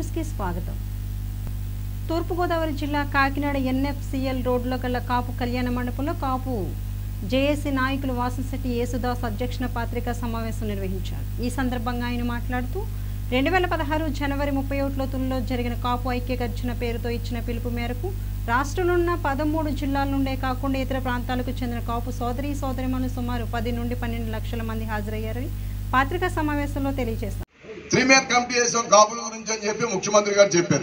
న్యూస్కి స్వాగతం తూర్పుగోదావరి జిల్లా కాకినాడ ఎన్ఎఫ్సిఎల్ రోడ్లో గల కాపు కళ్యాణ మండపంలో కాపు జేఏసీ నాయకులు వాసంశెట్టి యేసుదాస్ అధ్యక్షన పత్రికా సమావేశం నిర్వహించారు ఈ సందర్భంగా ఆయన మాట్లాడుతూ రెండు వేల పదహారు జనవరి ముప్పై ఒకటిలో తుల్లో జరిగిన కాపు ఐక్య గర్జన పేరుతో ఇచ్చిన పిలుపు మేరకు రాష్ట్రంలో ఉన్న పదమూడు జిల్లాల నుండే కాకుండా ఇతర ప్రాంతాలకు చెందిన కాపు సోదరి సోదరిమణులు సుమారు పది నుండి పన్నెండు లక్షల మంది హాజరయ్యారని పత్రికా సమావేశంలో తెలియజేశారు త్రీ మ్యాన్ కమిటీ చేసాం కాపుల గురించి అని చెప్పి ముఖ్యమంత్రి గారు చెప్పారు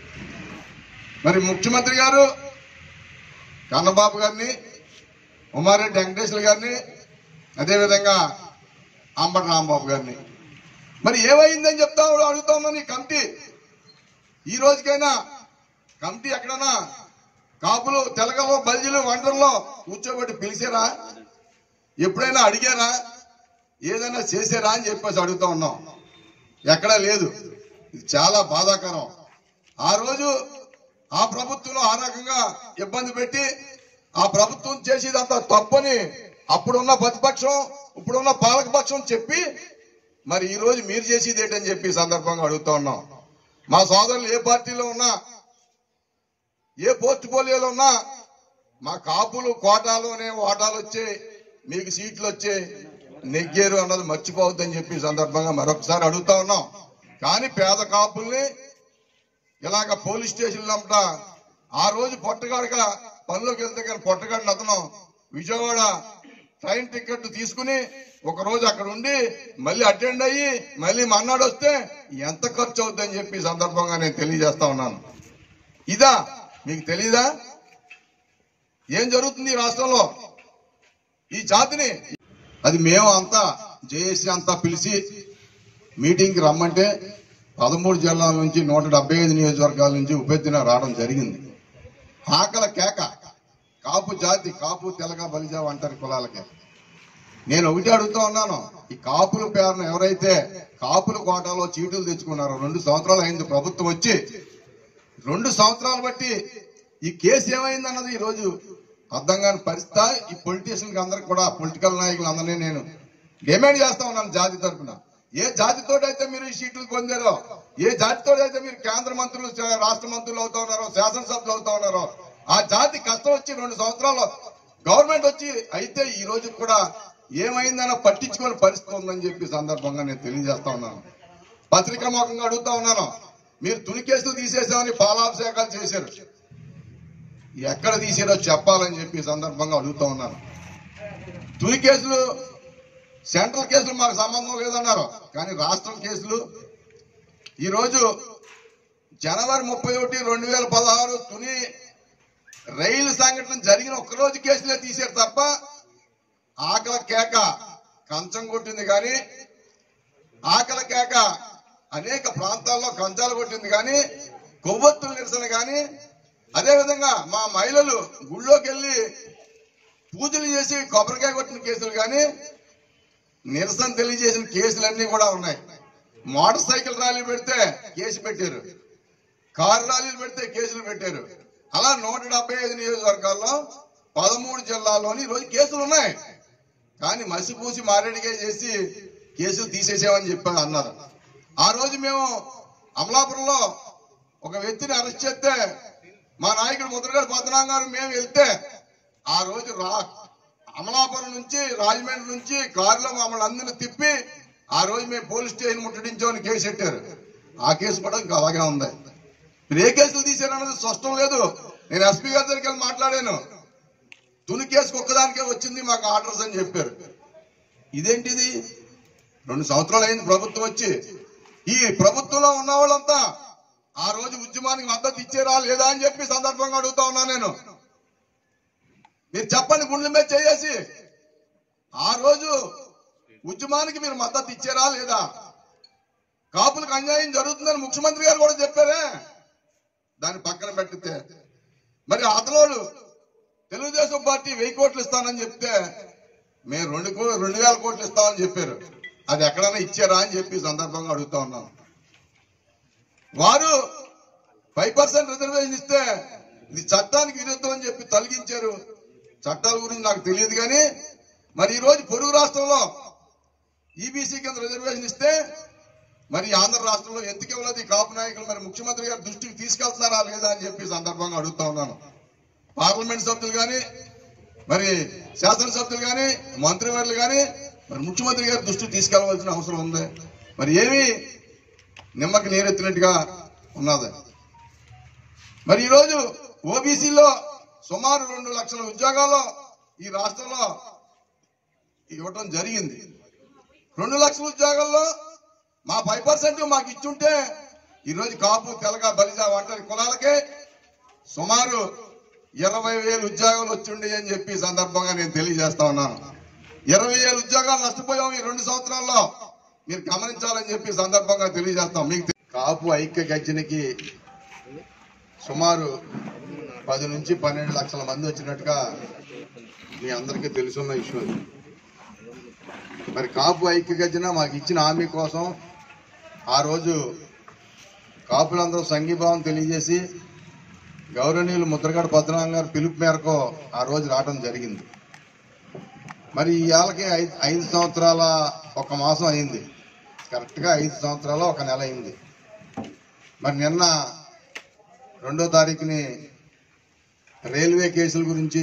మరి ముఖ్యమంత్రి గారు కన్నబాబు గారిని ఉమారెడ్డి వెంకటేశ్వర గారిని అదేవిధంగా అంబటి రాంబాబు గారిని మరి ఏమైందని చెప్తా అడుగుతా ఉన్నాను ఈ కమిటీ ఈ రోజుకైనా కమిటీ ఎక్కడైనా కాపులు తెలగలో బల్జీలు వండర్లో కూర్చోబెట్టి పిలిచారా ఎప్పుడైనా అడిగారా ఏదైనా చేసారా అని చెప్పేసి అడుగుతా ఉన్నాం ఎక్కడా లేదు ఇది చాలా బాధాకరం ఆ రోజు ఆ ప్రభుత్వంలో ఆ రకంగా ఇబ్బంది పెట్టి ఆ ప్రభుత్వం చేసేదంతా తప్పని అప్పుడున్న ప్రతిపక్షం ఇప్పుడున్న పాలకపక్షం చెప్పి మరి ఈ రోజు మీరు చేసేది ఏంటని చెప్పి ఈ సందర్భంగా అడుగుతా ఉన్నాం మా సోదరులు ఏ పార్టీలో ఉన్నా ఏ పోర్ట్ఫోలియోలో ఉన్నా మా కాపులు కోటాలోనే ఓటాలు వచ్చే మీకు సీట్లు వచ్చే నెగ్గేరు అన్నది మర్చిపోవద్దని చెప్పి ఈ సందర్భంగా మరొకసారి అడుగుతా ఉన్నాం కానీ పేద కాపుల్ని ఇలాగ పోలీస్ స్టేషన్లు అంట ఆ రోజు పొట్టగాడక పనిలోకి వెళ్తే కానీ పొట్టగాడిని అతను విజయవాడ ట్రైన్ టికెట్ తీసుకుని ఒక రోజు అక్కడ ఉండి మళ్ళీ అటెండ్ అయ్యి మళ్ళీ మన్నాడు వస్తే ఎంత ఖర్చు అవుద్దని చెప్పి ఈ సందర్భంగా నేను తెలియజేస్తా ఉన్నాను ఇదా మీకు తెలీదా ఏం జరుగుతుంది ఈ రాష్ట్రంలో ఈ జాతిని అది మేము అంతా జేఏసీ అంతా పిలిచి మీటింగ్ కి రమ్మంటే పదమూడు జిల్లాల నుంచి నూట డెబ్బై ఐదు నియోజకవర్గాల నుంచి ఉపేదిన రావడం జరిగింది ఆకల కేక కాపు జాతి కాపు తెలగ బలిజ అంటారు కులాలకి నేను ఒకటి అడుగుతా ఉన్నాను ఈ కాపుల పేరున ఎవరైతే కాపుల కోటాలో చీటులు తెచ్చుకున్నారో రెండు సంవత్సరాలు అయింది ప్రభుత్వం వచ్చి రెండు సంవత్సరాలు బట్టి ఈ కేసు ఏమైంది అన్నది ఈ రోజు అర్థం కాని పరిస్థితి ఈ పొలిటీషియన్ అందరికి కూడా పొలిటికల్ నాయకులు అందరినీ నేను డిమాండ్ చేస్తా ఉన్నాను జాతి తరఫున ఏ జాతితో అయితే మీరు ఈ సీట్లు పొందారో ఏ జాతితో అయితే మీరు కేంద్ర మంత్రులు చ- రాష్ట్ర మంత్రులు అవుతా ఉన్నారో శాసనసభ్యులు అవుతా ఉన్నారో ఆ జాతి కష్టం వచ్చి రెండు సంవత్సరాలు గవర్నమెంట్ వచ్చి అయితే ఈ రోజు కూడా ఏమైందన్న పట్టించుకోని పరిస్థితి ఉందని చెప్పి సందర్భంగా నేను తెలియజేస్తా ఉన్నాను పత్రికాముఖంగా అడుగుతా ఉన్నాను మీరు తుని కేసులు తీసేసామని పాలాభిషేకాలు చేశారు ఎక్కడ తీసారో చెప్పాలని చెప్పి ఈ సందర్భంగా అడుగుతా ఉన్నాను తుని కేసులు సెంట్రల్ కేసులు మాకు సంబంధం లేదన్నారు కానీ రాష్ట్రం కేసులు ఈ రోజు జనవరి ముప్పై ఒకటి రెండు వేల పదహారు తుని రైలు సంఘటన జరిగిన ఒక్కరోజు కేసులే తీశారు తప్ప ఆకల కేక కంచం కొట్టింది కానీ ఆకల కేక అనేక ప్రాంతాల్లో కంచాలు కొట్టింది కానీ కొవ్వొత్తుల నిరసన కానీ అదేవిధంగా మా మహిళలు గుళ్ళోకి వెళ్ళి పూజలు చేసి కొబ్బరికాయ కొట్టిన కేసులు కానీ నిరసన తెలియజేసిన కేసులన్నీ కూడా ఉన్నాయి మోటార్ సైకిల్ ర్యాలీ పెడితే కేసు పెట్టారు కారు ర్యాలీలు పెడితే కేసులు పెట్టారు అలా నూట డెబ్బై ఐదు నియోజకవర్గాల్లో పదమూడు జిల్లాల్లోని ఈరోజు కేసులు ఉన్నాయి కానీ మసిపూసి మారేడిగా చేసి కేసులు తీసేసామని చెప్పారు అన్నారు ఆ రోజు మేము అమలాపురంలో ఒక వ్యక్తిని అరెస్ట్ చేస్తే మా నాయకుడు ముద్రగడ పద్మనాభం గారు మేము వెళ్తే ఆ రోజు రా అమలాపురం నుంచి రాజమండ్రి నుంచి కారులో మమ్మల్ని అందరిని తిప్పి ఆ రోజు మేము పోలీస్ స్టేషన్ ముట్టడించామని కేసు పెట్టారు ఆ కేసు కూడా ఇంకా అలాగే ఉంది మీరు ఏ కేసులు తీశారన్నది స్పష్టం లేదు నేను ఎస్పీ గారి దగ్గరికి వెళ్ళి మాట్లాడాను తుని కేసుకు ఒక్కదానికే వచ్చింది మాకు ఆర్డర్స్ అని చెప్పారు ఇదేంటిది రెండు సంవత్సరాలు అయింది ప్రభుత్వం వచ్చి ఈ ప్రభుత్వంలో ఉన్న వాళ్ళంతా ఆ రోజు ఉద్యమానికి మద్దతు ఇచ్చారా లేదా అని చెప్పి సందర్భంగా అడుగుతా ఉన్నా నేను మీరు చెప్పండి గుండెల మీద చేసి ఆ రోజు ఉద్యమానికి మీరు మద్దతు ఇచ్చారా లేదా కాపులకు అన్యాయం జరుగుతుందని ముఖ్యమంత్రి గారు కూడా చెప్పారే దాన్ని పక్కన పెట్టితే మరి అతలోడు తెలుగుదేశం పార్టీ వెయ్యి కోట్లు ఇస్తానని చెప్తే మేము రెండు కో- రెండు వేల కోట్లు ఇస్తామని చెప్పారు అది ఎక్కడైనా ఇచ్చారా అని చెప్పి ఈ సందర్భంగా అడుగుతా ఉన్నాను వారు ఫైవ్ పర్సెంట్ రిజర్వేషన్ ఇస్తే ఇది చట్టానికి విరుద్ధం అని చెప్పి తొలగించారు చట్టాల గురించి నాకు తెలియదు కానీ మరి ఈ రోజు పొరుగు రాష్ట్రంలో ఈబీసీ కింద రిజర్వేషన్ ఇస్తే మరి ఆంధ్ర రాష్ట్రంలో ఎందుకు ఇవ్వలేదు ఈ కాపు నాయకులు మరి ముఖ్యమంత్రి గారి దృష్టికి తీసుకెళ్తున్నారా లేదా అని చెప్పి ఈ సందర్భంగా అడుగుతా ఉన్నాను పార్లమెంట్ సభ్యులు కానీ మరి శాసనసభ్యులు కానీ మంత్రివర్యులు కానీ మరి ముఖ్యమంత్రి గారి దృష్టికి తీసుకెళ్లవలసిన అవసరం ఉంది మరి ఏమి నిమ్మకి నీరెత్తినట్టుగా ఉన్నది మరి ఈరోజు ఓబీసీలో సుమారు రెండు లక్షల ఉద్యోగాలు ఈ రాష్ట్రంలో ఇవ్వటం జరిగింది రెండు లక్షల ఉద్యోగాల్లో మా ఫైవ్ పర్సెంట్ మాకు ఇచ్చుంటే ఈరోజు కాపు తెలగ బలిజ ఒంటరి కులాలకే సుమారు ఇరవై వేలు ఉద్యోగాలు వచ్చిండి అని చెప్పి ఈ సందర్భంగా నేను తెలియజేస్తా ఉన్నాను ఇరవై వేలు ఉద్యోగాలు నష్టపోయాం ఈ రెండు సంవత్సరాల్లో మీరు గమనించాలని చెప్పి ఈ సందర్భంగా తెలియజేస్తాం మీకు తె- కాపు ఐక్య గర్జనకి సుమారు పది నుంచి పన్నెండు లక్షల మంది వచ్చినట్టుగా మీ అందరికీ తెలుసున్న ఇష్యూ అది. మరి కాపు ఐక్య గర్జన మాకు ఇచ్చిన హామీ కోసం ఆ రోజు కాపులందరూ సంఘీభావం తెలియజేసి గౌరవనీయులు ముద్రగడ పద్మనాభం గారి పిలుపు మేరకు ఆ రోజు రావడం జరిగింది మరి ఇవాళకి ఐదు ఐదు సంవత్సరాల ఒక మాసం అయింది కరెక్ట్గా ఐదు సంవత్సరాల ఒక నెల అయింది మరి నిన్న రెండో తారీఖుని రైల్వే కేసుల గురించి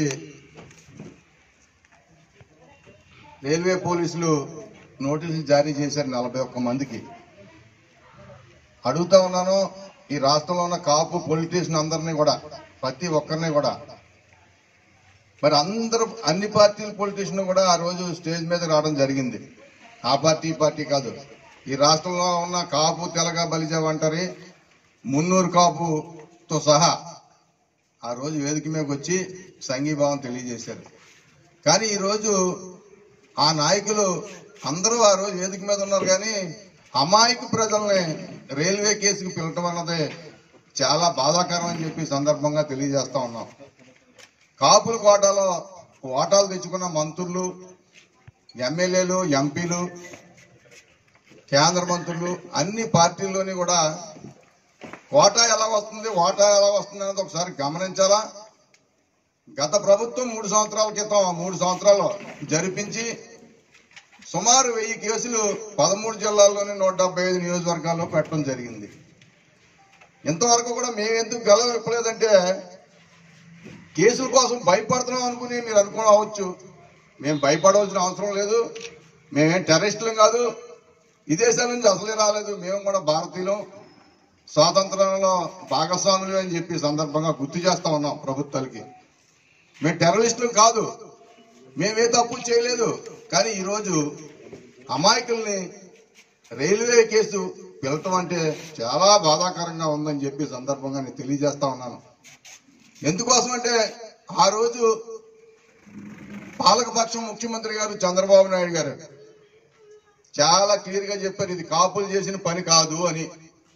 రైల్వే పోలీసులు నోటీసులు జారీ చేశారు నలభై ఒక్క మందికి అడుగుతా ఉన్నాను ఈ రాష్ట్రంలో ఉన్న కాపు పొలిటీషియన్ అందరినీ కూడా ప్రతి ఒక్కరిని కూడా మరి అందరూ అన్ని పార్టీల పొలిటీషియన్ కూడా ఆ రోజు స్టేజ్ మీద రావడం జరిగింది ఆ పార్టీ ఈ పార్టీ కాదు ఈ రాష్ట్రంలో ఉన్న కాపు తెలగ బలిజ వంటరి మున్నూరు కాపుతో సహా ఆ రోజు వేదిక మీదకి వచ్చి సంఘీభావం తెలియజేశారు కానీ ఈరోజు ఆ నాయకులు అందరూ ఆ రోజు వేదిక మీద ఉన్నారు కానీ అమాయక ప్రజల్ని రైల్వే కేసుకు పిలవటం అన్నది చాలా బాధాకరం అని చెప్పి ఈ సందర్భంగా తెలియజేస్తా ఉన్నాం కాపుల కోటాలో ఓటాలు తెచ్చుకున్న మంత్రులు ఎమ్మెల్యేలు ఎంపీలు కేంద్ర మంత్రులు అన్ని పార్టీల్లోని కూడా కోటా ఎలా వస్తుంది ఓటా ఎలా వస్తుంది అనేది ఒకసారి గమనించాలా గత ప్రభుత్వం మూడు సంవత్సరాల క్రితం మూడు సంవత్సరాలు జరిపించి సుమారు వెయ్యి కేసులు పదమూడు జిల్లాల్లోని నూట డెబ్బై ఐదు నియోజకవర్గాల్లో పెట్టడం జరిగింది ఇంతవరకు కూడా మేము ఎందుకు గెలవ ఇప్పలేదంటే కేసుల కోసం భయపడుతున్నాం అనుకుని మీరు అనుకుని అవ్వచ్చు మేము భయపడవలసిన అవసరం లేదు మేమేం టెర్రరిస్టులం కాదు ఈ దేశాల నుంచి అసలే రాలేదు మేము కూడా భారతీయులం స్వాతంత్రంలో భాగస్వాములు అని చెప్పి ఈ సందర్భంగా గుర్తు చేస్తా ఉన్నాం ప్రభుత్వాలకి మేము టెర్రరిస్టులు కాదు మేమే తప్పు చేయలేదు కానీ ఈరోజు అమాయకుల్ని రైల్వే కేసు పిలటం అంటే చాలా బాధాకరంగా ఉందని చెప్పి ఈ సందర్భంగా నేను తెలియజేస్తా ఉన్నాను ఎందుకోసం అంటే ఆ రోజు పాలకపక్షం ముఖ్యమంత్రి గారు చంద్రబాబు నాయుడు గారు చాలా క్లియర్ గా చెప్పారు ఇది కాపులు చేసిన పని కాదు అని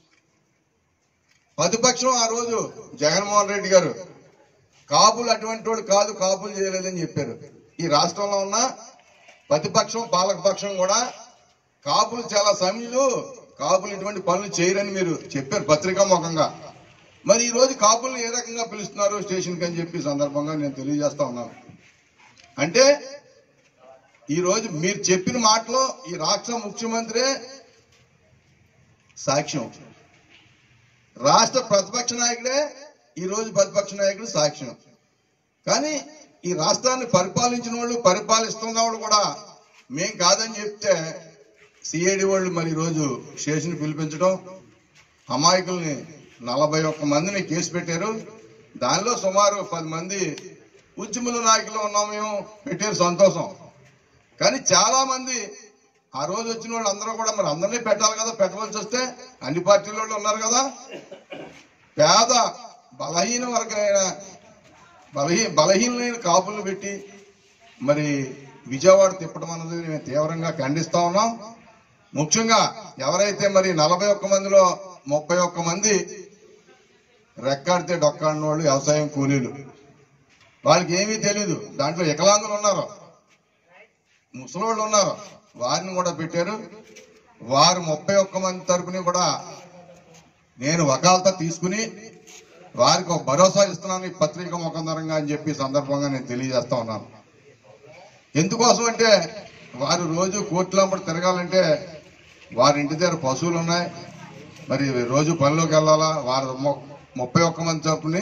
ప్రతిపక్షం ఆ రోజు జగన్మోహన్ రెడ్డి గారు కాపులు అటువంటి వాడు కాదు కాపులు చేయలేదని చెప్పారు ఈ రాష్ట్రంలో ఉన్న ప్రతిపక్షం పాలకపక్షం కూడా కాపులు చాలా సమయులు కాపులు ఇటువంటి పనులు చేయరని మీరు చెప్పారు పత్రికా ముఖంగా మరి ఈ రోజు కాపుల్ని ఏ రకంగా పిలుస్తున్నారు స్టేషన్కి అని చెప్పి ఈ సందర్భంగా నేను తెలియజేస్తా ఉన్నాను అంటే ఈ రోజు మీరు చెప్పిన మాటలో ఈ రాష్ట్ర ముఖ్యమంత్రి సాక్ష్యం రాష్ట్ర ప్రతిపక్ష నాయకుడే ఈ రోజు ప్రతిపక్ష నాయకుడు సాక్ష్యం కానీ ఈ రాష్ట్రాన్ని పరిపాలించిన వాళ్ళు పరిపాలిస్తున్న వాళ్ళు కూడా మేం కాదని చెప్తే సిఐడి వాళ్ళు మరి ఈరోజు స్టేషన్ పిలిపించడం అమాయకుల్ని నలభై ఒక్క మందిని కేసు పెట్టారు దానిలో సుమారు పది మంది ఉద్యముల నాయకులు ఉన్నాం మేము పెట్టారు సంతోషం కానీ చాలా మంది ఆ రోజు వచ్చిన వాళ్ళు అందరూ కూడా మరి అందరినీ పెట్టాలి కదా పెట్టవలసి వస్తే అన్ని పార్టీల వాళ్ళు ఉన్నారు కదా పేద బలహీన వర్గమైన బలహీ బలహీనమైన కాపులను పెట్టి మరి విజయవాడ తిప్పడం అన్నది మేము తీవ్రంగా ఖండిస్తా ఉన్నాం ముఖ్యంగా ఎవరైతే మరి నలభై ఒక్క మందిలో ముప్పై ఒక్క మంది రెక్కాడితే డొక్కాడిన వాళ్ళు వ్యవసాయం కూలీలు వాళ్ళకి ఏమీ తెలియదు దాంట్లో వికలాంగులు ఉన్నారు ముసలోళ్ళు ఉన్నారు వారిని కూడా పెట్టారు వారు ముప్పై ఒక్క మంది తరపుని కూడా నేను వకాలత తీసుకుని వారికి ఒక భరోసా ఇస్తున్నాను ఈ పత్రిక ముఖందరంగా అని చెప్పి ఈ సందర్భంగా నేను తెలియజేస్తా ఉన్నాను ఎందుకోసం అంటే వారు రోజు కోర్టులంబడి తిరగాలంటే వారి ఇంటి దగ్గర పశువులు ఉన్నాయి మరి రోజు పనిలోకి వెళ్ళాలా వారు ము- ముప్పై ఒక్క మంది చొప్పుని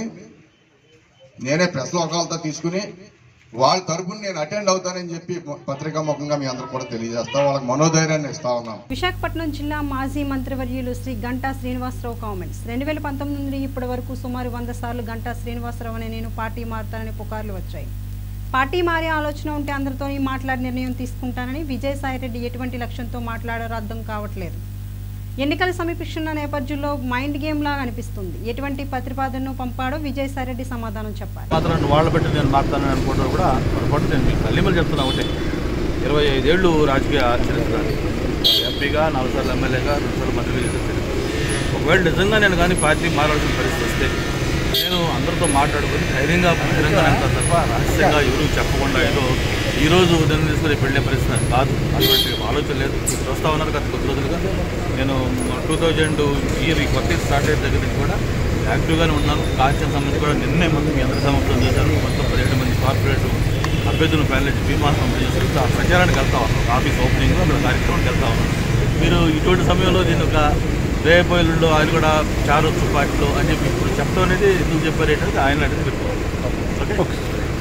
నేనే ప్రెస్ లోకాలతో తీసుకుని వాళ్ళ తరపున నేను అటెండ్ అవుతానని చెప్పి పత్రికా ముఖంగా మీ అందరూ కూడా తెలియజేస్తా వాళ్ళకి మనోధైర్యాన్ని ఇస్తా ఉన్నాను విశాఖపట్నం జిల్లా మాజీ మంత్రివర్యులు శ్రీ గంటా శ్రీనివాసరావు కామెంట్స్ రెండు వేల పంతొమ్మిది నుండి ఇప్పటి వరకు సుమారు వంద సార్లు గంటా శ్రీనివాసరావు అనే నేను పార్టీ మారుతానని పుకార్లు వచ్చాయి పార్టీ మారే ఆలోచన ఉంటే అందరితో మాట్లాడి నిర్ణయం తీసుకుంటానని విజయసాయిరెడ్డి ఎటువంటి లక్ష్యంతో మాట్లాడారో అర్థం కావట్లేదు ఎన్నికలు సమీపిస్తున్న నేపథ్యంలో మైండ్ గేమ్ లాగా అనిపిస్తుంది ఎటువంటి ప్రతిపాదనను పంపాడో విజయసాయిరెడ్డి సమాధానం చెప్పాలి మాత్రం వాళ్ళు పెట్టి నేను మారుతానని అనుకుంటారు కూడా పొరపాటు నేను మీకు తల్లి మళ్ళీ చెప్తున్నా ఒకటే ఇరవై ఐదేళ్ళు రాజకీయ చరిత్ర ఎంపీగా నాలుగు సార్లు ఎమ్మెల్యేగా రెండు సార్లు మంత్రిగా చేసిన చరిత్ర ఒకవేళ నిజంగా నేను కానీ పార్టీ మారాల్సిన పరిస్థితి వస్తే నేను అందరితో మాట్లాడుకుని ధైర్యంగా బహిరంగ వెళ్తాను తప్ప రహస్యంగా ఎవరు చెప్పకుండా ఏదో ఈ రోజు ఉదయం తీసుకుని వెళ్ళే పరిస్థితి కాదు అటువంటి ఆలోచన లేదు చూస్తా ఉన్నారు గత కొద్ది రోజులుగా నేను టూ థౌజండ్ ఇయర్ ఈ కొత్త స్టార్ట్ అయిన దగ్గర నుంచి కూడా యాక్టివ్గానే ఉన్నాను కాన్స్టిట్యూన్ సంబంధించి కూడా నిన్నే ముందు మీ అందరి సమర్థం చేశాను మొత్తం పదిహేడు మంది కార్పొరేట్ అభ్యర్థులను ప్యానెల్ బీమాసం చేశారు ఆ ప్రచారానికి వెళ్తా ఉన్నాం ఆఫీస్ ఓపెనింగ్ అక్కడ కార్యక్రమానికి వెళ్తా ఉన్నాం మీరు ఇటువంటి సమయంలో దీని ఒక రేపోయిల్లో ఆయన కూడా చారొచ్చు పార్టీలో అని చెప్పి ఇప్పుడు చెప్పడం అనేది ఎందుకు చెప్పారు ఏంటంటే ఆయన అనేది మీరు ఓకే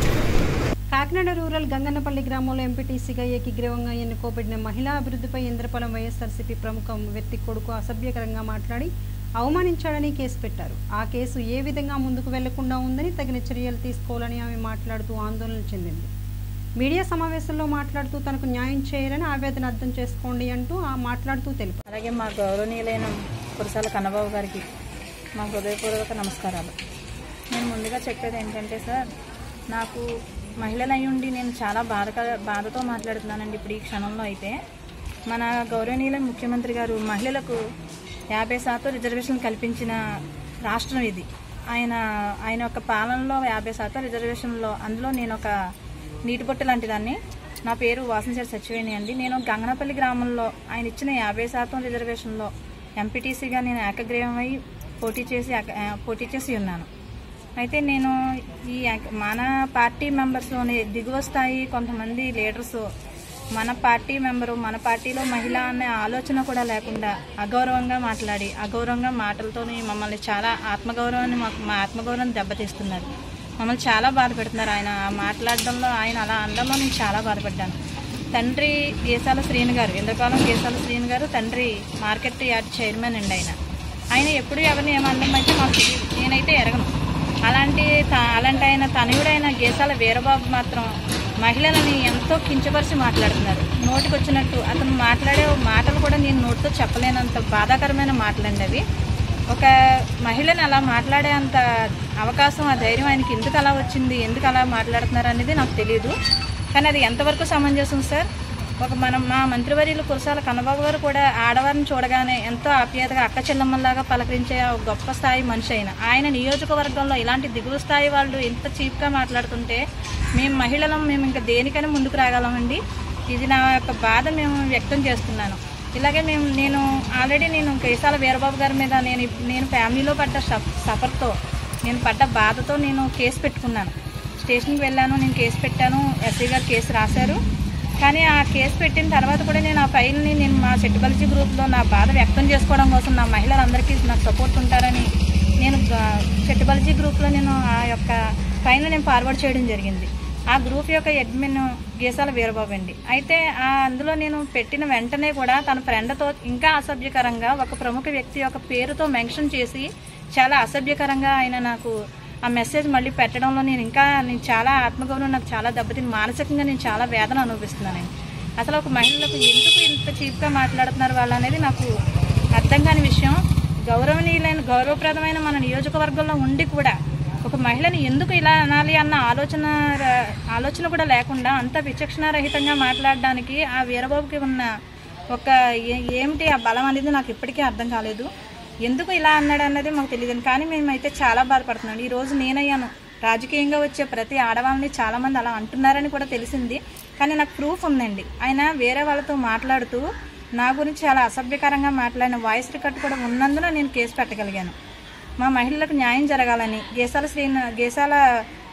కాకినాడ రూరల్ గంగన్నపల్లి గ్రామంలో ఎంపీటీసీగా ఏకీగ్రీవంగా ఎన్నుకోబడిన మహిళా అభివృద్ధిపై ఇంద్రపాలెం వైఎస్ఆర్సీపీ ప్రముఖ వ్యక్తి కొడుకు అసభ్యకరంగా మాట్లాడి అవమానించాడని కేసు పెట్టారు ఆ కేసు ఏ విధంగా ముందుకు వెళ్లకుండా ఉందని తగిన చర్యలు తీసుకోవాలని ఆమె మాట్లాడుతూ ఆందోళన చెందింది మీడియా సమావేశంలో మాట్లాడుతూ తనకు న్యాయం చేయాలని ఆవేదన అర్థం చేసుకోండి అంటూ ఆ మాట్లాడుతూ తెలిపారు అలాగే మా గౌరవనీయులైన కురసాల కన్నబాబు గారికి మా హృదయపూర్వక నమస్కారాలు నేను ముందుగా చెప్పేది ఏంటంటే సార్ నాకు మహిళలు అయి ఉండి నేను చాలా బాధ బాధతో మాట్లాడుతున్నానండి ఇప్పుడు ఈ క్షణంలో అయితే మన గౌరవనీయుల ముఖ్యమంత్రి గారు మహిళలకు యాభై శాతం రిజర్వేషన్ కల్పించిన రాష్ట్రం ఇది ఆయన ఆయన యొక్క పాలనలో యాభై శాతం రిజర్వేషన్లో అందులో నేను ఒక నీటి బొట్టు లాంటి దాన్ని నా పేరు వాసనచేరి సచివేణి అండి నేను గంగనపల్లి గ్రామంలో ఆయన ఇచ్చిన యాభై శాతం రిజర్వేషన్లో ఎంపీటీసీగా నేను ఏకగ్రీవమై పోటీ చేసి ఏక- ఆ, పోటీ చేసి ఉన్నాను అయితే నేను ఈ ఏక- మన పార్టీ మెంబర్స్లోని దిగువ స్థాయి కొంతమంది లీడర్స్ మన పార్టీ మెంబరు మన పార్టీలో మహిళ అనే ఆలోచన కూడా లేకుండా అగౌరవంగా మాట్లాడి అగౌరవంగా మాటలతోని మమ్మల్ని చాలా ఆత్మగౌరవాన్ని మాకు మా ఆత్మగౌరవాన్ని దెబ్బతీస్తున్నారు మమ్మల్ని చాలా బాధ పెడుతున్నారు ఆయన ఆ మాట్లాడడంలో ఆయన అలా అనడంలో నేను చాలా బాధపడ్డాను తండ్రి గేసాల శ్రీని గారు ఇంద్రపాలెం గేసాల శ్రీని గారు తండ్రి మార్కెట్ యార్డ్ చైర్మన్ అండి ఆయన ఆయన ఎప్పుడు ఎవరిని ఏమనడం అయితే మాకు తెలియదు. నేనైతే ఎరగను అలాంటి త- అలాంటి ఆయన తనయుడైన గేసాల వీరబాబు మాత్రం మహిళలని ఎంతో కించపరిచి మాట్లాడుతున్నారు నోటికి వచ్చినట్టు అతను మాట్లాడే మాటలు కూడా నేను నోటితో చెప్పలేనంత బాధాకరమైన మాటలండి అవి ఒక మహిళని అలా మాట్లాడే అంత అవకాశం ఆ ధైర్యం ఆయనకి ఎందుకు అలా వచ్చింది ఎందుకు అలా మాట్లాడుతున్నారు అనేది నాకు తెలియదు కానీ అది ఎంతవరకు సమంజసం సార్ ఒక మనం మా మంత్రివర్యులు కురసాల కన్నబాబు గారు కూడా ఆడవారిని చూడగానే ఎంతో ఆప్యాయతగా అక్క చెల్లమ్మల్లాగా పలకరించే ఒక గొప్ప స్థాయి మనిషి అయిన ఆయన నియోజకవర్గంలో ఇలాంటి దిగువ స్థాయి వాళ్ళు ఇంత చీప్గా మాట్లాడుతుంటే మేము మహిళలం మేము ఇంకా దేనికైనా ముందుకు రాగలమండి ఇది నా యొక్క బాధ మేము వ్యక్తం చేస్తున్నాను ఇలాగే మేము నేను ఆల్రెడీ నేను కేసాల వీరబాబు గారి మీద నేను ఇప్- నేను ఫ్యామిలీలో పడ్డ సఫ్- సఫర్తో నేను పడ్డ బాధతో నేను కేసు పెట్టుకున్నాను స్టేషన్కి వెళ్ళాను నేను కేసు పెట్టాను ఎస్ఐ గారు కేసు రాశారు కానీ ఆ కేసు పెట్టిన తర్వాత కూడా నేను ఆ ఫైల్ని నేను మా సెట్టుబల్జీ గ్రూప్లో నా బాధ వ్యక్తం చేసుకోవడం కోసం నా మహిళలందరికీ నాకు సపోర్ట్ ఉంటారని నేను చెట్టుబల్జీ గ్రూప్లో నేను ఆ యొక్క ఫైల్ని నేను ఫార్వర్డ్ చేయడం జరిగింది ఆ గ్రూప్ యొక్క అడ్మిన్ గీసాల వీరబాబు అండి అయితే ఆ అందులో నేను పెట్టిన వెంటనే కూడా తన ఫ్రెండ్తో ఇంకా అసభ్యకరంగా ఒక ప్రముఖ వ్యక్తి యొక్క పేరుతో మెన్షన్ చేసి చాలా అసభ్యకరంగా ఆయన నాకు ఆ మెసేజ్ మళ్ళీ పెట్టడంలో నేను ఇంకా నేను చాలా ఆత్మగౌరవం నాకు చాలా దెబ్బతిని మానసికంగా నేను చాలా వేదన అనుభవిస్తున్నానండి అసలు ఒక మహిళలకు ఎందుకు ఇంత చీప్గా మాట్లాడుతున్నారు వాళ్ళు అనేది నాకు అర్థం కాని విషయం గౌరవనీయులైన గౌరవప్రదమైన మన నియోజకవర్గంలో ఉండి కూడా ఒక మహిళని ఎందుకు ఇలా అనాలి అన్న ఆలోచన ర- ఆలోచన కూడా లేకుండా అంత విచక్షణారహితంగా మాట్లాడడానికి ఆ వీరబాబుకి ఉన్న ఒక ఏ- ఏమిటి ఆ బలం అనేది నాకు ఇప్పటికీ అర్థం కాలేదు ఎందుకు ఇలా అన్నాడు అన్నది మాకు తెలియదు కానీ మేమైతే చాలా బాధపడుతున్నాం ఈ రోజు నేనయ్యాను రాజకీయంగా వచ్చే ప్రతి ఆడవాళ్ళని చాలా మంది అలా అంటున్నారని కూడా తెలిసింది కానీ నాకు ప్రూఫ్ ఉందండి ఆయన వేరే వాళ్ళతో మాట్లాడుతూ నా గురించి చాలా అసభ్యకరంగా మాట్లాడిన వాయిస్ రికార్డ్ కూడా ఉన్నందున నేను కేసు పెట్టగలిగాను మా మహిళలకు న్యాయం జరగాలని గేసాల శ్రీ గేసాల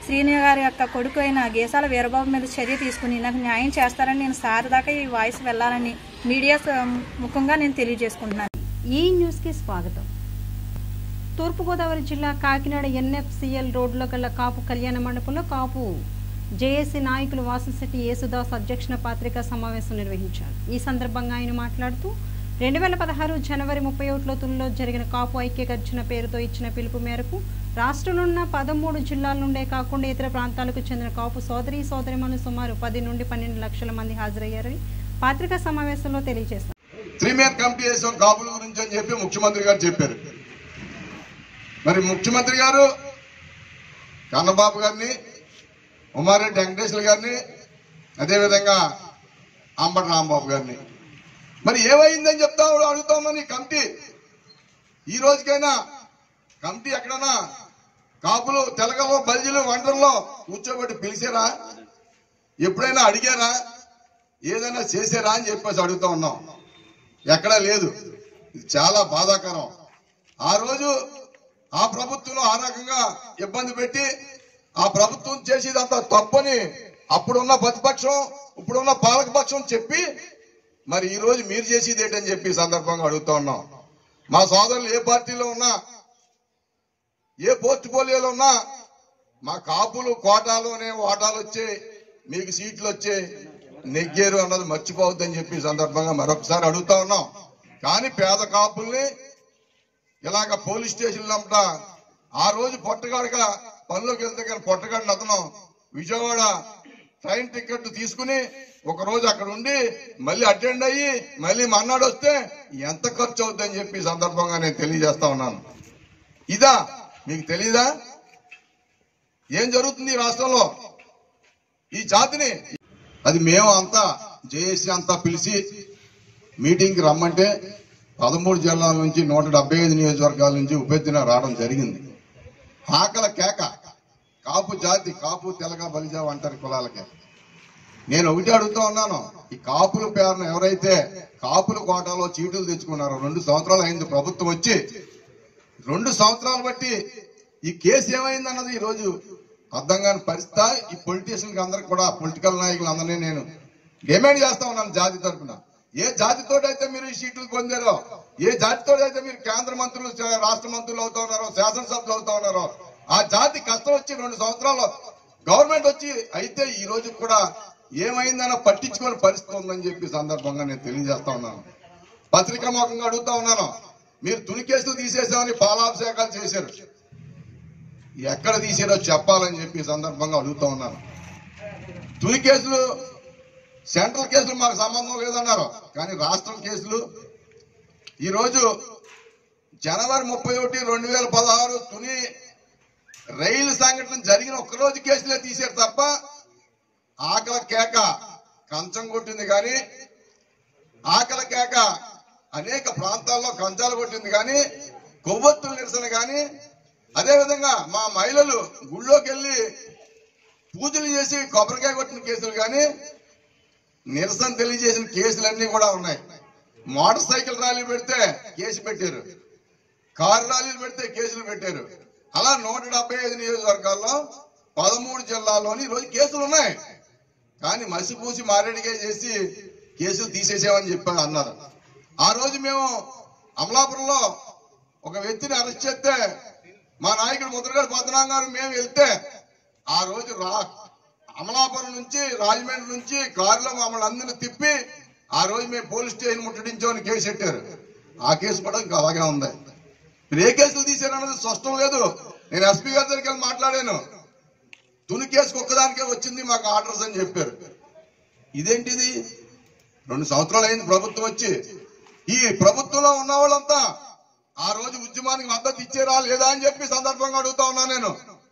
శ్రీని గారి యొక్క కొడుకు అయిన గేసాల వీరబాబు మీద చర్య తీసుకుని నాకు న్యాయం చేస్తారని నేను సార్ దాకా ఈ వాయిస్ వెళ్ళాలని మీడియా స- ముఖంగా నేను తెలియజేసుకుంటున్నాను ఈ న్యూస్కి స్వాగతం తూర్పుగోదావరి జిల్లా కాకినాడ ఎన్ఎఫ్సిఎల్ రోడ్లో గల కాపు కళ్యాణ మండపంలో కాపు జేఏసీ నాయకులు వాసంశెట్టి యేసుదాస్ అధ్యక్షన పత్రికా సమావేశం నిర్వహించారు ఈ సందర్భంగా ఆయన మాట్లాడుతూ రెండు వేల పదహారు జనవరి ముప్పై ఒకటిలో తుల్లో జరిగిన కాపు ఐక్య గర్జన పేరుతో ఇచ్చిన పిలుపు మేరకు రాష్ట్రంలో ఉన్న పదమూడు జిల్లాల నుండే కాకుండా ఇతర ప్రాంతాలకు చెందిన కాపు సోదరి సోదరిమణులు సుమారు పది నుండి పన్నెండు లక్షల మంది హాజరయ్యారని పత్రికా సమావేశంలో తెలియజేశారు త్రీ మ్యాన్ కమిటీ వేసాం కాపుల గురించి అని చెప్పి ముఖ్యమంత్రి గారు చెప్పారు మరి ముఖ్యమంత్రి గారు కన్నబాబు గారిని ఉమారెడ్డి వెంకటేశ్వర గారిని అదేవిధంగా అంబటి రాంబాబు గారిని మరి ఏమైందని చెప్తా అడుగుతా ఉన్నాను ఈ కమిటీ ఈ రోజుకైనా కమిటీ ఎక్కడన్నా కాపులు తెలగలో బల్జీలు వండర్లో కూర్చోబెట్టి పిలిచారా ఎప్పుడైనా అడిగారా ఏదైనా చేసారా అని చెప్పేసి అడుగుతా ఉన్నాం ఎక్కడా లేదు ఇది చాలా బాధాకరం ఆ రోజు ఆ ప్రభుత్వం ఆ రకంగా ఇబ్బంది పెట్టి ఆ ప్రభుత్వం చేసేదంతా తప్పని అప్పుడున్న ప్రతిపక్షం ఇప్పుడున్న పాలకపక్షం చెప్పి మరి ఈ రోజు మీరు చేసేది ఏంటని చెప్పి ఈ సందర్భంగా అడుగుతా ఉన్నాం మా సోదరులు ఏ పార్టీలో ఉన్నా ఏ పోర్ట్ఫోలియోలో ఉన్నా మా కాపులు కోటాలోనే ఓటాలు వచ్చే మీకు సీట్లు వచ్చే నెగ్గేరు అన్నది మర్చిపోవద్దని చెప్పి ఈ సందర్భంగా మరొకసారి అడుగుతా ఉన్నాం కానీ పేద కాపుల్ని ఇలాగ పోలీస్ స్టేషన్లో అంట ఆ రోజు పొట్టగాడగా పనిలోకి వెళ్తే కానీ పొట్టగాడిని అతను విజయవాడ ట్రైన్ టికెట్ తీసుకుని ఒక రోజు అక్కడ ఉండి మళ్ళీ అటెండ్ అయ్యి మళ్ళీ మన్నాడు వస్తే ఎంత ఖర్చు అవుద్దని చెప్పి ఈ సందర్భంగా నేను తెలియజేస్తా ఉన్నాను ఇదా మీకు తెలీదా ఏం జరుగుతుంది ఈ రాష్ట్రంలో ఈ జాతిని అది మేము అంతా జేఏసీ అంతా పిలిచి మీటింగ్కి రమ్మంటే పదమూడు జిల్లాల నుంచి నూట డెబ్బై ఐదు నియోజకవర్గాల నుంచి ఉపేదిన రావడం జరిగింది ఆకల కేక కాపు జాతి కాపు తెలగ బలిజా అంటారు కులాలకి నేను ఒకటి అడుగుతా ఉన్నాను ఈ కాపుల పేరున ఎవరైతే కాపుల కోటాలో చీటులు తెచ్చుకున్నారో రెండు సంవత్సరాలు అయింది ప్రభుత్వం వచ్చి రెండు సంవత్సరాలు బట్టి ఈ కేసు ఏమైంది అన్నది ఈ రోజు అర్థం కాని పరిస్థితి ఈ పొలిటీషియన్ అందరికి కూడా పొలిటికల్ నాయకులు అందరినీ నేను డిమాండ్ చేస్తా ఉన్నాను జాతి తరఫున ఏ జాతితో అయితే మీరు ఈ సీట్లు పొందారో ఏ జాతితో అయితే మీరు కేంద్ర మంత్రులు చ- రాష్ట్ర మంత్రులు అవుతా ఉన్నారో శాసనసభ్యులు అవుతా ఉన్నారో ఆ జాతి కష్టం వచ్చి రెండు సంవత్సరాలు గవర్నమెంట్ వచ్చి అయితే ఈ రోజు కూడా ఏమైందన్న పట్టించుకునే పరిస్థితి ఉందని చెప్పి సందర్భంగా నేను తెలియజేస్తా ఉన్నాను పత్రికాముఖంగా అడుగుతా ఉన్నాను మీరు తుని కేసులు తీసేసామని పాలాభిషేకాలు చేశారు ఎక్కడ తీసారో చెప్పాలని చెప్పి ఈ సందర్భంగా అడుగుతా ఉన్నాను తుని కేసులు సెంట్రల్ కేసులు మాకు సంబంధం లేదన్నారు కానీ రాష్ట్రం కేసులు ఈరోజు జనవరి ముప్పై ఒకటి రెండు వేల పదహారు తుని రైలు సంఘటన జరిగిన ఒక్కరోజు కేసులే తీశారు తప్ప ఆకల కేక కంచం కొట్టింది కానీ ఆకల కేక అనేక ప్రాంతాల్లో కంచాలు కొట్టింది కానీ కొవ్వొత్తుల నిరసన కానీ అదేవిధంగా మా మహిళలు గుళ్ళోకి వెళ్ళి పూజలు చేసి కొబ్బరికాయ కొట్టిన కేసులు కానీ నిరసన తెలియజేసిన కేసులన్నీ కూడా ఉన్నాయి మోటార్ సైకిల్ ర్యాలీ పెడితే కేసు పెట్టారు కారు ర్యాలీలు పెడితే కేసులు పెట్టారు అలా నూట డెబ్బై ఐదు నియోజకవర్గాల్లో పదమూడు జిల్లాల్లోని ఈరోజు కేసులు ఉన్నాయి కానీ మసిపూసి మారేడిగా చేసి కేసులు తీసేసామని చెప్పారు అన్నారు ఆ రోజు మేము అమలాపురంలో ఒక వ్యక్తిని అరెస్ట్ చేస్తే మా నాయకుడు ముద్రగడ పద్మనాభం గారు మేము వెళ్తే ఆ రోజు రా అమలాపురం నుంచి రాజమండ్రి నుంచి కారులో మమ్మల్ని అందరిని తిప్పి ఆ రోజు మేము పోలీస్ స్టేషన్ ముట్టడించామని కేసు పెట్టారు ఆ కేసు కూడా ఇంకా అలాగే ఉంది మీరు ఏ కేసులు తీశారన్నది స్పష్టం లేదు నేను ఎస్పీ గారి దగ్గరికి వెళ్ళి మాట్లాడాను తుని కేసుకు ఒక్కదానికే వచ్చింది మాకు ఆర్డర్స్ అని చెప్పారు ఇదేంటిది రెండు సంవత్సరాలు అయింది ప్రభుత్వం వచ్చి ఈ ప్రభుత్వంలో ఉన్న వాళ్ళంతా ఆ రోజు ఉద్యమానికి మద్దతు ఇచ్చారా లేదా అని చెప్పి సందర్భంగా అడుగుతా ఉన్నా నేను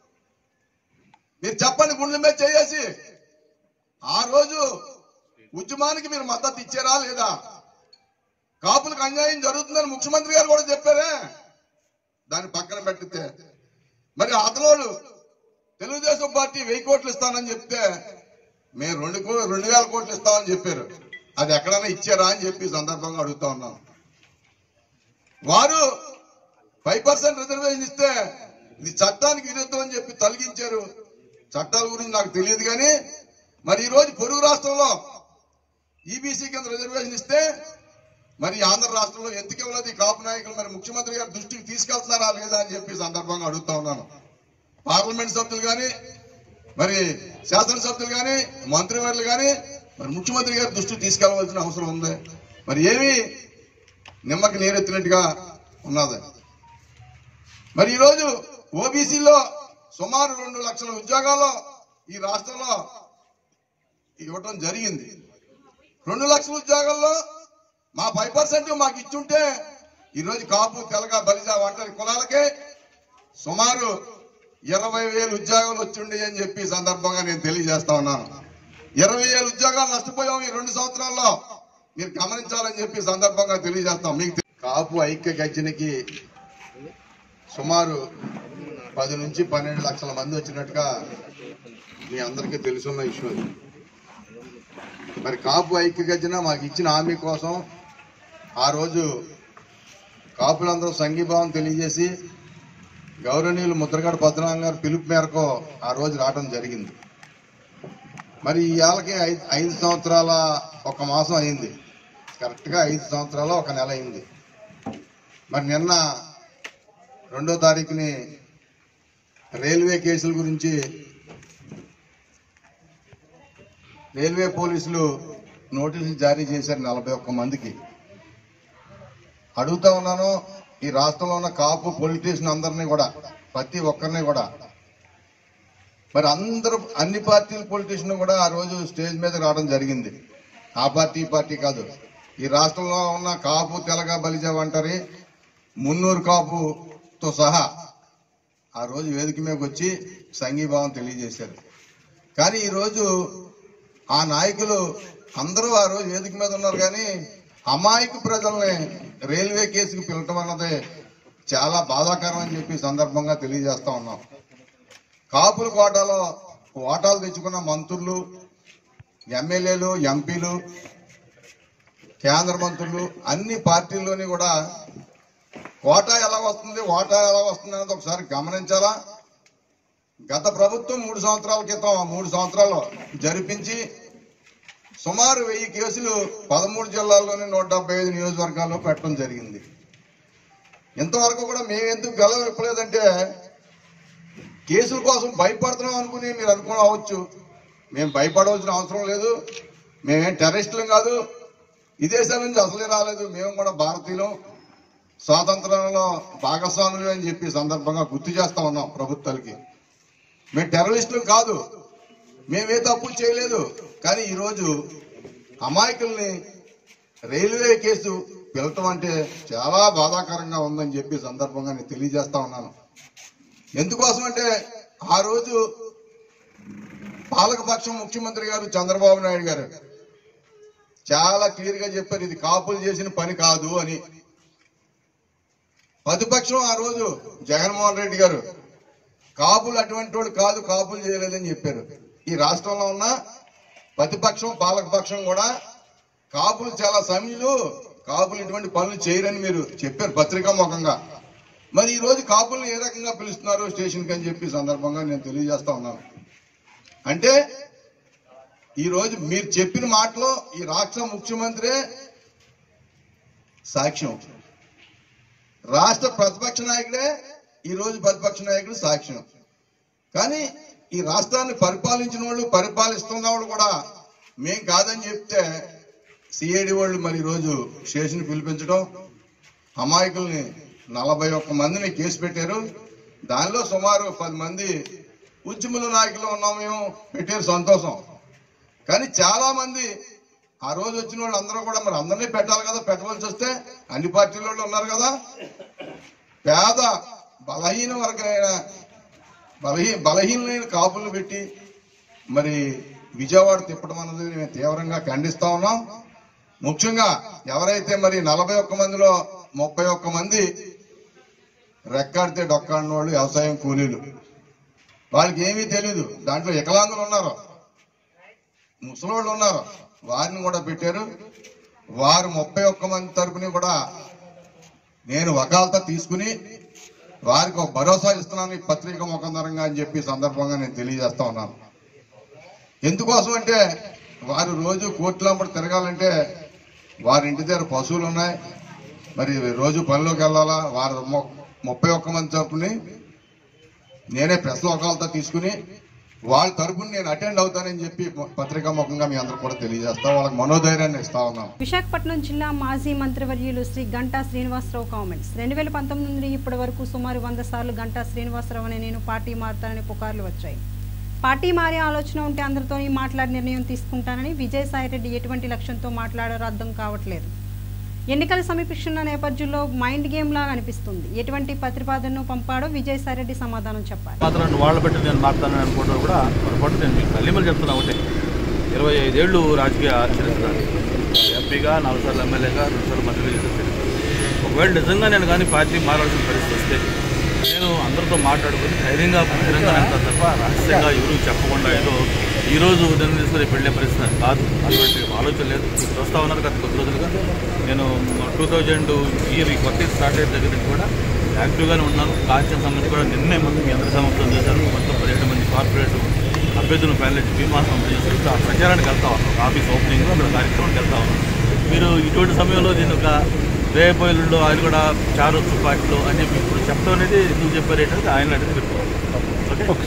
మీరు చెప్పండి గుండెల మీద చేసి ఆ రోజు ఉద్యమానికి మీరు మద్దతు ఇచ్చారా లేదా కాపులకు అన్యాయం జరుగుతుందని ముఖ్యమంత్రి గారు కూడా చెప్పారే దాన్ని పక్కన పెట్టితే మరి అతలోళ్ళు తెలుగుదేశం పార్టీ వెయ్యి కోట్లు ఇస్తానని చెప్తే మేము రెండు కో- రెండు వేల కోట్లు ఇస్తామని చెప్పారు అది ఎక్కడైనా ఇచ్చారా అని చెప్పి ఈ సందర్భంగా అడుగుతా ఉన్నాం వారు ఫైవ్ పర్సెంట్ రిజర్వేషన్ ఇస్తే ఇది చట్టానికి విరుద్ధం అని చెప్పి తొలగించారు చట్టాల గురించి నాకు తెలియదు కానీ మరి ఈ రోజు పొరుగు రాష్ట్రంలో ఈబీసీ కింద రిజర్వేషన్ ఇస్తే మరి ఆంధ్ర రాష్ట్రంలో ఎందుకు ఇవ్వలేదు ఈ కాపు నాయకులు మరి ముఖ్యమంత్రి గారి దృష్టికి తీసుకెళ్తున్నారా లేదా అని చెప్పి ఈ సందర్భంగా అడుగుతా ఉన్నాను పార్లమెంట్ సభ్యులు కానీ మరి శాసనసభ్యులు కానీ మంత్రివర్యులు కానీ మరి ముఖ్యమంత్రి గారి దృష్టికి తీసుకెళ్లవలసిన అవసరం ఉంది మరి ఏమి నిమ్మకి నీరెత్తినట్టుగా ఉన్నది మరి ఈరోజు ఓబీసీలో సుమారు రెండు లక్షల ఉద్యోగాలు ఈ రాష్ట్రంలో ఇవ్వటం జరిగింది రెండు లక్షల ఉద్యోగాల్లో మా ఫైవ్ పర్సెంట్ మాకు ఇచ్చుంటే ఈరోజు కాపు తెలగ బలిజ ఒంటరి కులాలకే సుమారు ఇరవై వేలు ఉద్యోగాలు వచ్చిండే అని చెప్పి ఈ సందర్భంగా నేను తెలియజేస్తా ఉన్నాను ఇరవై వేలు ఉద్యోగాలు నష్టపోయాం ఈ రెండు సంవత్సరాల్లో మీరు గమనించాలని చెప్పి ఈ సందర్భంగా తెలియజేస్తాం మీకు తె- కాపు ఐక్య గర్జనకి సుమారు పది నుంచి పన్నెండు లక్షల మంది వచ్చినట్టుగా మీ అందరికీ తెలుసున్న ఇష్యూ అది మరి కాపు ఐక్య గర్జన మాకు ఇచ్చిన హామీ కోసం ఆ రోజు కాపులందరూ సంఘీభావం తెలియజేసి గౌరవనీయులు ముద్రగడ పద్మనాభం గారు పిలుపు మేరకు ఆ రోజు రావడం జరిగింది మరి ఈ ఏళ్ళకి ఐదు ఐదు సంవత్సరాల ఒక మాసం అయింది కరెక్ట్గా ఐదు సంవత్సరాల ఒక నెల అయింది మరి నిన్న రెండో తారీఖుని రైల్వే కేసుల గురించి రైల్వే పోలీసులు నోటీసులు జారీ చేశారు నలభై ఒక్క మందికి అడుగుతా ఉన్నాను ఈ రాష్ట్రంలో ఉన్న కాపు పొలిటీషియన్ అందరినీ కూడా ప్రతి ఒక్కరిని కూడా మరి అందరూ అన్ని పార్టీల పొలిటీషియన్ కూడా ఆ రోజు స్టేజ్ మీద రావడం జరిగింది ఆ పార్టీ ఈ పార్టీ కాదు ఈ రాష్ట్రంలో ఉన్న కాపు తెలగ బలిజ వంటరి మున్నూరు కాపుతో సహా ఆ రోజు వేదిక మీదకి వచ్చి సంఘీభావం తెలియజేశారు కానీ ఈరోజు ఆ నాయకులు అందరూ ఆ రోజు వేదిక మీద ఉన్నారు కానీ అమాయక ప్రజల్ని రైల్వే కేసుకు పిలవటం అన్నది చాలా బాధాకరం అని చెప్పి ఈ సందర్భంగా తెలియజేస్తా ఉన్నాం కాపుల కోటాలో ఓటాలు తెచ్చుకున్న మంత్రులు ఎమ్మెల్యేలు ఎంపీలు కేంద్ర మంత్రులు అన్ని పార్టీల్లోని కూడా కోటా ఎలా వస్తుంది ఓటా ఎలా వస్తుంది అనేది ఒకసారి గమనించాలా గత ప్రభుత్వం మూడు సంవత్సరాల క్రితం మూడు సంవత్సరాలు జరిపించి సుమారు వెయ్యి కేసులు పదమూడు జిల్లాల్లోని నూట డెబ్బై ఐదు నియోజకవర్గాల్లో పెట్టడం జరిగింది ఇంతవరకు కూడా మేము ఎందుకు గెలవ ఇప్పలేదంటే కేసుల కోసం భయపడుతున్నాం అనుకుని మీరు అనుకోవచ్చు మేము భయపడవలసిన అవసరం లేదు మేమేం టెర్రరిస్టులం కాదు ఈ దేశం నుంచి అసలే రాలేదు మేము కూడా భారతీయులం స్వాతంత్రంలో భాగస్వాములు అని చెప్పి ఈ సందర్భంగా గుర్తు చేస్తా ఉన్నాం ప్రభుత్వాలకి మేము టెర్రరిస్టులు కాదు మేమే తప్పు చేయలేదు కానీ ఈరోజు అమాయకుల్ని రైల్వే కేసు పిలవటం అంటే చాలా బాధాకరంగా ఉందని చెప్పి ఈ సందర్భంగా నేను తెలియజేస్తా ఉన్నాను ఎందుకోసం అంటే ఆ రోజు పాలకపక్షం ముఖ్యమంత్రి గారు చంద్రబాబు నాయుడు గారు చాలా క్లియర్ గా చెప్పారు ఇది కాపులు చేసిన పని కాదు అని ప్రతిపక్షం ఆ రోజు జగన్మోహన్ రెడ్డి గారు కాపులు అటువంటి వాళ్ళు కాదు కాపులు చేయలేదని చెప్పారు ఈ రాష్ట్రంలో ఉన్న ప్రతిపక్షం పాలకపక్షం కూడా కాపులు చాలా సమయంలో కాపులు ఇటువంటి పనులు చేయరని మీరు చెప్పారు పత్రికా ముఖంగా మరి ఈ రోజు కాపుల్ని ఏ రకంగా పిలుస్తున్నారు స్టేషన్కి అని చెప్పి ఈ సందర్భంగా నేను తెలియజేస్తా ఉన్నాను అంటే ఈ రోజు మీరు చెప్పిన మాటలో ఈ రాష్ట్ర ముఖ్యమంత్రి సాక్ష్యం రాష్ట్ర ప్రతిపక్ష నాయకుడే ఈ రోజు ప్రతిపక్ష నాయకుడు సాక్ష్యం కానీ ఈ రాష్ట్రాన్ని పరిపాలించిన వాళ్ళు పరిపాలిస్తున్న వాళ్ళు కూడా మేం కాదని చెప్తే సిఐడి వాళ్ళు మరి ఈ రోజు స్టేషన్ పిలిపించడం అమాయకుల్ని నలభై ఒక్క మందిని కేసు పెట్టారు దానిలో సుమారు పది మంది ఉద్యముల నాయకులు ఉన్నాం మేము పెట్టారు సంతోషం కానీ చాలా మంది ఆ రోజు వచ్చిన వాళ్ళు అందరూ కూడా మరి అందరినీ పెట్టాలి కదా పెట్టవలసి వస్తే అన్ని పార్టీల వాళ్ళు ఉన్నారు కదా పేద బలహీన వర్గమైన బలహీ బలహీనమైన కాపులు పెట్టి మరి విజయవాడ తిప్పడం అన్నది మేము తీవ్రంగా ఖండిస్తా ఉన్నాం ముఖ్యంగా ఎవరైతే మరి నలభై ఒక్క మందిలో ముప్పై ఒక్క మంది రెక్కాడితే డొక్కాడిన వాళ్ళు వ్యవసాయం కూలీలు వాళ్ళకి ఏమీ తెలియదు దాంట్లో వికలాంగులు ఉన్నారు ముసలోళ్ళు ఉన్నారు వారిని కూడా పెట్టారు వారు ముప్పై ఒక్క మంది తరపుని కూడా నేను వకాలత తీసుకుని వారికి ఒక భరోసా ఇస్తున్నాను ఈ పత్రిక ముఖందరంగా అని చెప్పి ఈ సందర్భంగా నేను తెలియజేస్తా ఉన్నాను ఎందుకోసం అంటే వారు రోజు కోర్టులంబడి తిరగాలంటే వారి ఇంటి దగ్గర పశువులు ఉన్నాయి మరి రోజు పనిలోకి వెళ్ళాలా వారు ము- ముప్పై ఒక్క మంది చొప్పుని నేనే ప్రెస్ లోకాలతో తీసుకుని వాళ్ళ తరపున నేను అటెండ్ అవుతానని చెప్పి పత్రికా ముఖంగా మీ అందరూ కూడా తెలియజేస్తా వాళ్ళకి మనోధైర్యాన్ని ఇస్తా ఉన్నాను విశాఖపట్నం జిల్లా మాజీ మంత్రివర్యులు శ్రీ గంటా శ్రీనివాసరావు కామెంట్స్ రెండు వేల పంతొమ్మిది నుండి ఇప్పటి వరకు సుమారు వంద సార్లు గంటా శ్రీనివాసరావు అనే నేను పార్టీ మారుతానని పుకార్లు వచ్చాయి పార్టీ మారే ఆలోచన ఉంటే అందరితోని మాట్లాడి నిర్ణయం తీసుకుంటానని విజయసాయిరెడ్డి ఎటువంటి లక్ష్యంతో మాట్లాడారో అర్థం కావట్లేదు ఎన్నికలు సమీపిస్తున్న నేపథ్యంలో మైండ్ గేమ్ లాగా అనిపిస్తుంది ఎటువంటి ప్రతిపాదనను పంపాడో విజయసాయిరెడ్డి సమాధానం చెప్పాలి మాత్రం నువ్వు వాళ్ళ పెట్టి నేను మారుతానని అనుకుంటారు కూడా పొరపాటు నేను మీకు మళ్ళీ మళ్ళీ చెప్తున్నా ఒకటే ఇరవై ఐదేళ్ళు రాజకీయ చరిత్ర ఎంపీగా నాలుగు సార్లు ఎమ్మెల్యేగా రెండు సార్లు మంత్రిగా చేసిన చరిత్ర ఒకవేళ నిజంగా నేను కానీ పార్టీ మారాల్సిన పరిస్థితి వస్తే నేను అందరితో మాట్లాడుకుని ధైర్యంగా బహిరంగా అంటాను తప్ప రహస్యంగా ఎవరు చెప్పకుండా ఏదో ఈ రోజు ఉదయం తీసుకుని వెళ్ళే పరిస్థితి కాదు అటువంటి ఆలోచన లేదు ఇప్పుడు వస్తా ఉన్నారు గత కొద్ది రోజులుగా నేను టూ థౌజండ్ ఇయర్ ఈ కొత్త స్టార్ట్ అయిన దగ్గర నుంచి కూడా యాక్టివ్గానే ఉన్నాను కాన్స్టిట్యూన్ సంబంధించి కూడా నిన్నే ముందు మీ అందరి సమర్థం చేశాను మొత్తం పదిహేడు మంది కార్పొరేట్ అభ్యర్థులను ఫైనల్ బీమాసం చేశారు ఆ ప్రచారానికి వెళ్తా ఉన్నాం ఆఫీస్ ఓపెనింగ్ అక్కడ కార్యక్రమానికి వెళ్తా ఉన్నాం మీరు ఇటువంటి సమయంలో దీని ఒక రేపు ఎల్లుండో ఆయన కూడా చారొచ్చు పార్టీలో అని చెప్పి ఇప్పుడు చెప్పడం అనేది ఎందుకు చెప్పారు ఏంటంటే ఆయన అడిగి పెట్టుకోవాలి ఓకే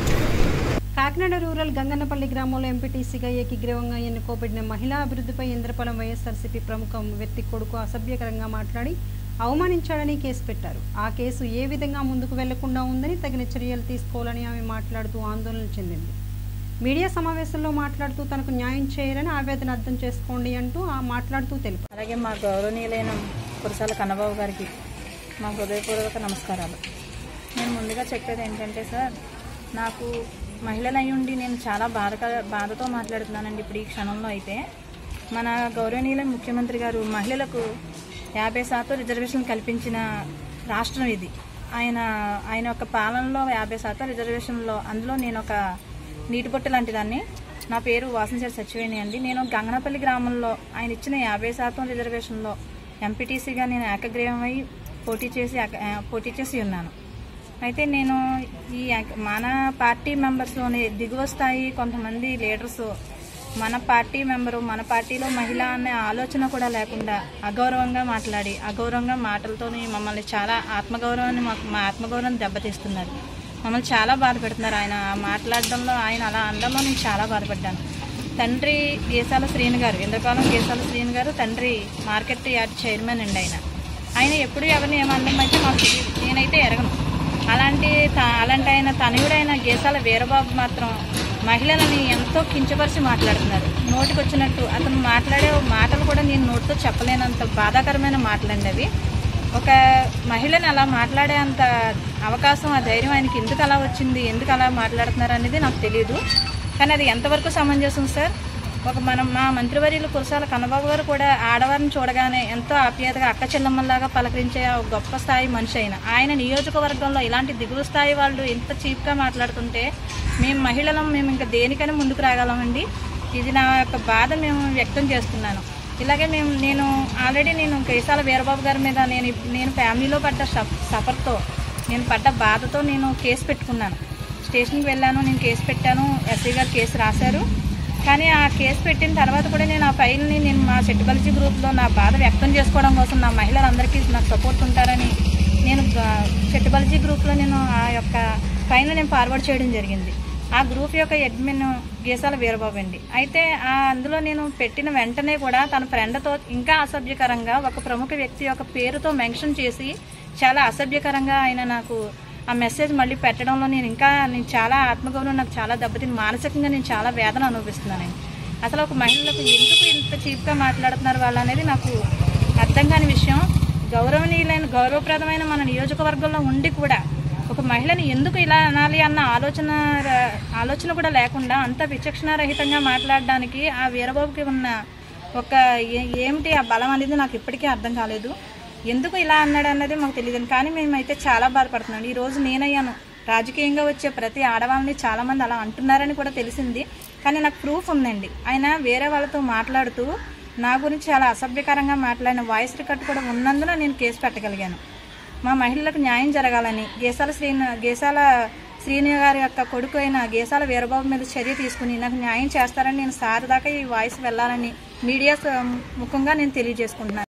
కాకినాడ రూరల్ గంగన్నపల్లి గ్రామంలో ఎంపీటీసీగా ఏకీగ్రీవంగా ఎన్నుకోబడిన మహిళా అభివృద్ధిపై ఇంద్రపాలెం వైఎస్ఆర్సీపీ ప్రముఖ వ్యక్తి కొడుకు అసభ్యకరంగా మాట్లాడి అవమానించాడని కేసు పెట్టారు ఆ కేసు ఏ విధంగా ముందుకు వెళ్లకుండా ఉందని తగిన చర్యలు తీసుకోవాలని ఆమె మాట్లాడుతూ ఆందోళన చెందింది మీడియా సమావేశంలో మాట్లాడుతూ తనకు న్యాయం చేయరని ఆవేదన అర్థం చేసుకోండి అంటూ ఆ మాట్లాడుతూ తెలిపారు అలాగే మా గౌరవనీయులైన కురసాల కన్నబాబు గారికి మా హృదయపూర్వక నమస్కారాలు నేను ముందుగా చెప్పేది ఏంటంటే సార్ నాకు మహిళలు అయి ఉండి నేను చాలా బాధ బాధతో మాట్లాడుతున్నానండి ఇప్పుడు ఈ క్షణంలో అయితే మన గౌరవనీయులైన ముఖ్యమంత్రి గారు మహిళలకు యాభై శాతం రిజర్వేషన్ కల్పించిన రాష్ట్రం ఇది ఆయన ఆయన యొక్క పాలనలో యాభై శాతం రిజర్వేషన్లో అందులో నేను ఒక నీటి పొట్టు లాంటి దాన్ని నా పేరు వాసంశెట్టి సచివేణి అండి నేను గంగనపల్లి గ్రామంలో ఆయన ఇచ్చిన యాభై శాతం రిజర్వేషన్లో ఎంపీటీసీగా నేను ఏకగ్రీవమై పోటీ చేసి ఏక- ఆ, పోటీ చేసి ఉన్నాను అయితే నేను ఈ ఏక- మన పార్టీ మెంబర్స్లోని దిగువ స్థాయి కొంతమంది లీడర్స్ మన పార్టీ మెంబరు మన పార్టీలో మహిళ అనే ఆలోచన కూడా లేకుండా అగౌరవంగా మాట్లాడి అగౌరవంగా మాటలతోని మమ్మల్ని చాలా ఆత్మగౌరవాన్ని మాకు మా ఆత్మగౌరవాన్ని దెబ్బతీస్తున్నారు మమ్మల్ని చాలా బాధ పెడుతున్నారు ఆయన ఆ మాట్లాడడంలో ఆయన అలా అనడంలో నేను చాలా బాధపడ్డాను తండ్రి గేసాల శ్రీని గారు ఇంద్రపాలెం గేసాల శ్రీని గారు తండ్రి మార్కెట్ యార్డ్ చైర్మన్ అండి ఆయన ఆయన ఎప్పుడు ఎవరిని ఏమనడం అయితే మాకు తెలియదు నేనైతే ఎరగను అలాంటి త- అలాంటి ఆయన తనయుడైన గేసాల వీరబాబు మాత్రం మహిళలని ఎంతో కించపరిచి మాట్లాడుతున్నారు నోటికి వచ్చినట్టు అతను మాట్లాడే మాటలు కూడా నేను నోటితో చెప్పలేనంత బాధాకరమైన మాటలండి అవి ఒక మహిళని అలా మాట్లాడే అంత అవకాశం ఆ ధైర్యం ఆయనకి ఎందుకు అలా వచ్చింది ఎందుకు అలా మాట్లాడుతున్నారు అనేది నాకు తెలియదు కానీ అది ఎంతవరకు సమంజసం సార్ ఒక మనం మా మంత్రివర్యులు కురసాల కన్నబాబు గారు కూడా ఆడవారిని చూడగానే ఎంతో ఆప్యాయతగా అక్క చెల్లమ్మల్లాగా పలకరించే ఆ ఒక గొప్ప స్థాయి మనిషి అయిన ఆయన నియోజకవర్గంలో ఇలాంటి దిగువ స్థాయి వాళ్ళు ఇంత చీప్గా మాట్లాడుతుంటే మేము మహిళలం మేము ఇంకా దేనికైనా ముందుకు రాగలమండి ఇది నా యొక్క బాధ మేము వ్యక్తం చేస్తున్నాను ఇలాగే మేము నేను ఆల్రెడీ నేను కేసాల వీరబాబు గారి మీద నేను నేను ఫ్యామిలీలో పడ్డ సఫ్- సఫర్తో నేను పడ్డ బాధతో నేను కేసు పెట్టుకున్నాను స్టేషన్కి వెళ్ళాను నేను కేసు పెట్టాను ఎస్ఐ గారు కేసు రాశారు కానీ ఆ కేసు పెట్టిన తర్వాత కూడా నేను ఆ ఫైల్ని నేను మా చెట్టుబలిజీ గ్రూప్లో నా బాధ వ్యక్తం చేసుకోవడం కోసం నా మహిళలందరికీ నాకు సపోర్ట్ ఉంటారని నేను చెట్టుబలిజీ గ్రూప్లో నేను ఆ యొక్క ఫైల్ నేను ఫార్వర్డ్ చేయడం జరిగింది ఆ గ్రూప్ యొక్క అడ్మిన్ గీసాల వీరబాబు అండి అయితే ఆ అందులో నేను పెట్టిన వెంటనే కూడా తన ఫ్రెండ్తో ఇంకా అసభ్యకరంగా ఒక ప్రముఖ వ్యక్తి యొక్క పేరుతో మెన్షన్ చేసి చాలా అసభ్యకరంగా ఆయన నాకు ఆ మెసేజ్ మళ్ళీ పెట్టడంలో నేను ఇంకా నేను చాలా ఆత్మగౌరవం నాకు చాలా దెబ్బతిని మానసికంగా నేను చాలా వేదన అనుభవిస్తున్నాను అసలు ఒక మహిళలకు ఎందుకు ఇంత చీప్గా మాట్లాడుతున్నారు వాళ్ళు అనేది నాకు అర్థం కాని విషయం గౌరవనీయులైన గౌరవప్రదమైన మన నియోజకవర్గంలో ఉండి కూడా ఒక మహిళని ఎందుకు ఇలా అనాలి అన్న ఆలోచన ఆలోచన కూడా లేకుండా అంత విచక్షణారహితంగా మాట్లాడడానికి ఆ వీరబాబుకి ఉన్న ఒక ఏ- ఏమిటి ఆ బలం అనేది నాకు ఇప్పటికీ అర్థం కాలేదు ఎందుకు ఇలా అన్నాడు అన్నది మాకు తెలియదు కానీ మేమైతే చాలా బాధపడుతున్నాం ఈ రోజు నేనయ్యాను రాజకీయంగా వచ్చే ప్రతి ఆడవాళ్ళని చాలా మంది అలా అంటున్నారని కూడా తెలిసింది కానీ నాకు ప్రూఫ్ ఉందండి ఆయన వేరే వాళ్ళతో మాట్లాడుతూ నా గురించి చాలా అసభ్యకరంగా మాట్లాడిన వాయిస్ రికార్డ్ కూడా ఉన్నందున నేను కేసు పెట్టగలిగాను మా మహిళలకు న్యాయం జరగాలని గేసాల శ్రీను గేసాల శ్రీను గారి యొక్క కొడుకు అయిన గేసాల వీరబాబు మీద చర్య తీసుకుని నాకు న్యాయం చేస్తారని నేను సార్ దాకా ఈ వాయిస్ వెళ్ళాలని మీడియా స- ముఖంగా నేను తెలియజేసుకుంటున్నాను